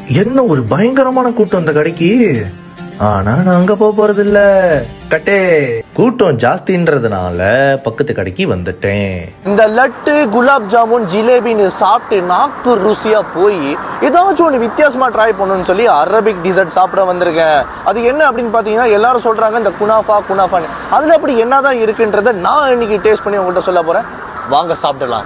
என்ன ஒரு பயங்கரமான கூட்டம் அந்த கடைக்கு ஆனா நான் அங்க போக போறது இல்ல கட்டே கூட்டம் ஜாஸ்தின்றதுனால பக்கத்து கடைக்கு வந்துட்டேன் இந்த லட்டு குலாப் ஜாமுன் ஜிலேபின்னு சாப்பிட்டு நாக்கு ருசியா போய் ஏதாச்சும் ஒன்று வித்தியாசமா ட்ரை பண்ணணும்னு சொல்லி அரபிக் டிசர்ட் சாப்பிட வந்திருக்கேன் அது என்ன அப்படின்னு பார்த்தீங்கன்னா எல்லாரும் சொல்றாங்க இந்த குனாஃபா குனாஃபான்னு அதுல அப்படி என்னதான் இருக்குன்றத நான் இன்னைக்கு டேஸ்ட் பண்ணி உங்கள்கிட்ட சொல்ல போறேன் வாங்க சாப்பிடலாம்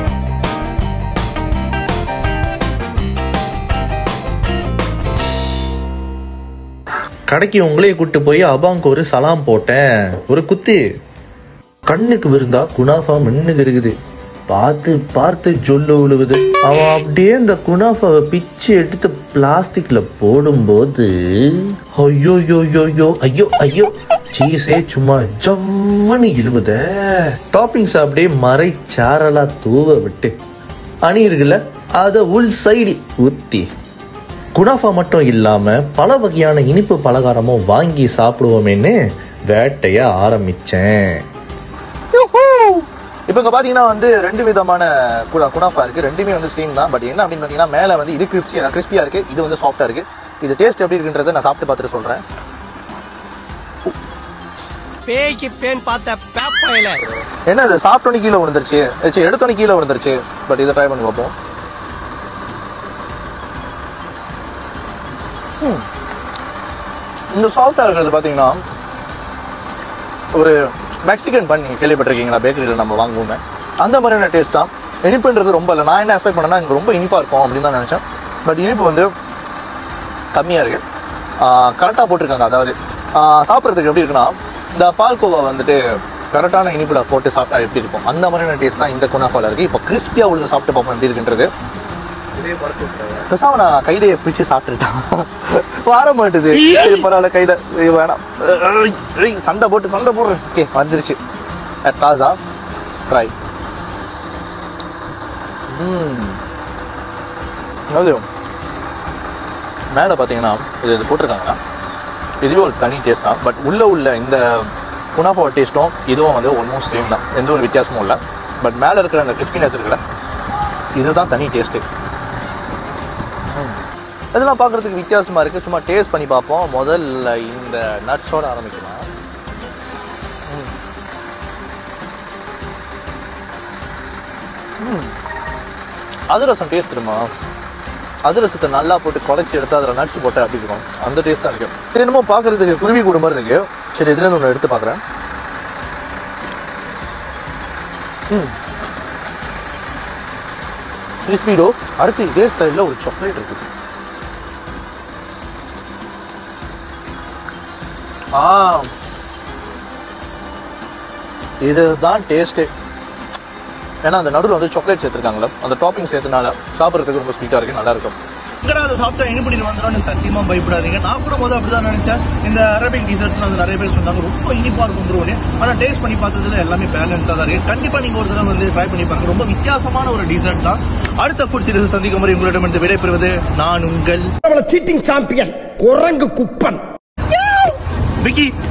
கடைக்கு உங்களையே கூட்டு போய் அபாங்க்கு ஒரு சலாம் போட்டேன் ஒரு குத்து கண்ணுக்கு விருந்தா குனாஃபா மின்னுக்கு இருக்குது பார்த்து பார்த்து ஜொல்லு விழுவுது அவன் அப்படியே இந்த குனாஃபாவை பிச்சு எடுத்து பிளாஸ்டிக்ல போடும்போது ஐயோ யோ யோ யோ ஐயோ ஐயோ சீஸே சும்மா ஜம்முன்னு இழுவுத டாப்பிங்ஸ் அப்படியே மறை சாரலா தூவ விட்டு அணி இருக்குல்ல அத உள் சைடு ஊத்தி குனாஃபா மட்டும் இல்லாம பல வகையான இனிப்பு பலகாரமும் வாங்கி சாப்பிடுவோமேன்னு வேட்டைய ஆரம்பிச்சேன் இப்போ இங்க பாத்தீங்கன்னா வந்து ரெண்டு விதமான குனா குனாஃபா இருக்கு ரெண்டுமே வந்து சேம் தான் பட் என்ன அப்படின்னு பாத்தீங்கன்னா மேல வந்து இது கிறிஸ்பியா கிறிஸ்பியா இருக்கு இது வந்து சாஃப்டா இருக்கு இது டேஸ்ட் எப்படி இருக்குன்றதை நான் சாப்பிட்டு பார்த்துட்டு சொல்றேன் பேய்க்கு பேன் பார்த்த பேப்பையில என்ன இது சாப்பிட்டோன்னே கீழே விழுந்துருச்சு சரி எடுத்தோன்னே கீழே விழுந்துருச்சு பட் இதை ட்ரை பண்ணி பார்ப்போம் ம். இந்த சாஃப்டா இருக்கிறது பாத்தீங்கன்னா ஒரு மெக்சிகன் பன் நீங்க கேள்விப்பட்டிருக்கீங்களா பேக்கரியில் நம்ம வாங்குவோமே அந்த மாதிரியான டேஸ்ட் தான் இனிப்புன்றது ரொம்ப இல்லை நான் என்ன எக்ஸ்பெக்ட் பண்ணேன்னா எனக்கு ரொம்ப இனிப்பா இருக்கும் அப்படின்னு தான் நினைச்சேன் பட் இனிப்பு வந்து கம்மியா இருக்கு கரெக்டாக போட்டிருக்காங்க அதாவது ஆஹ் சாப்பிட்றதுக்கு எப்படி இருக்குன்னா இந்த பால்கோவா வந்துட்டு கரெக்டான இனிப்புல போட்டு சாப்பிட்டா எப்படி இருக்கும் அந்த மாதிரியான டேஸ்ட் தான் இந்த குனாஃபால இருக்கு இப்போ கிறிஸ்பியா உள்ள சாப்பிட்டு பார்ப்போம் எப்படி இருக்குன்றது பேசாம நான் கையிலேயே பிடிச்சு சாப்பிட்டுட்டான் வர மாட்டுது சரி பரவாயில்ல கையில ஐயோ, வேணாம் ஐய், ஐய், சண்டை போட்டு சண்டை போடுறேன் ஓகே வந்துருச்சு தாசா ட்ரை அது மேலே பார்த்தீங்கன்னா இது இது போட்டிருக்காங்க இதுவே ஒரு தனி டேஸ்ட் தான் பட் உள்ள உள்ள இந்த குனாஃபா டேஸ்ட்டும் இதுவும் வந்து ஆல்மோஸ்ட் சேம் தான் எந்த ஒரு வித்தியாசமும் இல்லை பட் மேலே இருக்கிற அந்த கிறிஸ்பினஸ் இருக்குல்ல இதுதான் தனி டேஸ்ட்டு இதெல்லாம் பார்க்குறதுக்கு வித்தியாசமாக இருக்குது சும்மா டேஸ்ட் பண்ணி பார்ப்போம் முதல்ல இந்த நட்ஸோட ஆரம்பிக்கலாம் ம். ம். அதிரசம் டேஸ்ட் தெரியுமா அதிரசத்தை நல்லா போட்டு குறைச்சி எடுத்து அதில் நட்ஸ் போட்டு அப்படி இருக்கும் அந்த டேஸ்ட் தான் இருக்கு இது என்னமோ பார்க்கறதுக்கு குருவி கூடு மாதிரி இருக்கு சரி இதுல இருந்து ஒன்று எடுத்து பார்க்குறேன் ம் கிறிஸ்பிடோ அடுத்து இதே ஸ்டைலில் ஒரு சாக்லேட் இருக்கு ஆ இதுதான் டேஸ்ட்டு ஏன்னா அந்த நடுவில் வந்து சாக்லேட் சேர்த்துருக்காங்களா அந்த டாப்பிங் சேர்த்தனால சாப்பிட்றதுக்கு ரொம்ப ஸ்வீட்டாக இருக்கு நல்லா இருக்கும் எங்கடா அதை சாப்பிட்டா இனிப்படி வந்துடும் சத்தியமா பயப்படாதீங்க நான் கூட முதல்ல அப்படிதான் நினைச்சேன் இந்த அரபிக் டிசர்ட்ஸ் வந்து நிறைய பேர் சொன்னாங்க ரொம்ப இனிப்பா இருக்கும் ப்ரோனு ஆனா டேஸ்ட் பண்ணி பார்த்ததுல எல்லாமே பேலன்ஸா தான் இருக்கு கண்டிப்பா நீங்க ஒரு தடவை வந்து ட்ரை பண்ணி பாருங்க ரொம்ப வித்தியாசமான ஒரு டிசர்ட் தான் அடுத்த ஃபுட் சீரிஸ் சந்திக்கும் முறை உங்களிடமிருந்து விடைபெறுவது நான் உங்கள் சீட்டிங் சாம்பியன் குரங்கு குப்பன் விக்கி